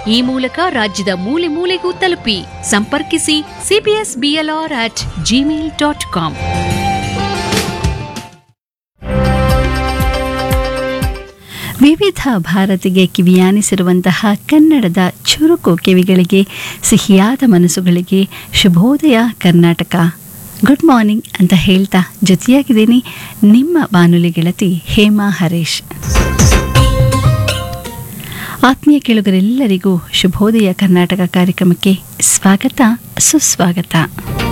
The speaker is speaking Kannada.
ಈ ಮೂಲಕ ರಾಜ್ಯದ ಮೂಲೆ ಮೂಲೆಗೂ ತಲುಪಿ ಸಂಪರ್ಕಿಸಿ CBS BLR at Gmail dot com Vividh ಭಾರತಿಗೆ ಕಿವಿಯಾನಿಸಿರುವಂತಹ ಕನ್ನಡದ ಚುರುಕು ಕಿವಿಗಳಿಗೆ ಸಿಹಿಯಾದ ಮನಸ್ಸುಗಳಿಗೆ ಶುಭೋದಯ ಕರ್ನಾಟಕ ಗುಡ್ ಮಾರ್ನಿಂಗ್ ಅಂತ ಹೇಳ್ತಾ ಜೊತೆಯಾಗಿದ್ದೀನಿ ನಿಮ್ಮ ಬಾನುಲಿ ಗೆಳತಿ ಹೇಮಾ ಹರೀಶ್ ಆತ್ಮೀಯ ಕೇಳುಗರೆಲ್ಲರಿಗೂ ಶುಭೋದಯ ಕರ್ನಾಟಕ ಕಾರ್ಯಕ್ರಮಕ್ಕೆ ಸ್ವಾಗತ ಸುಸ್ವಾಗತ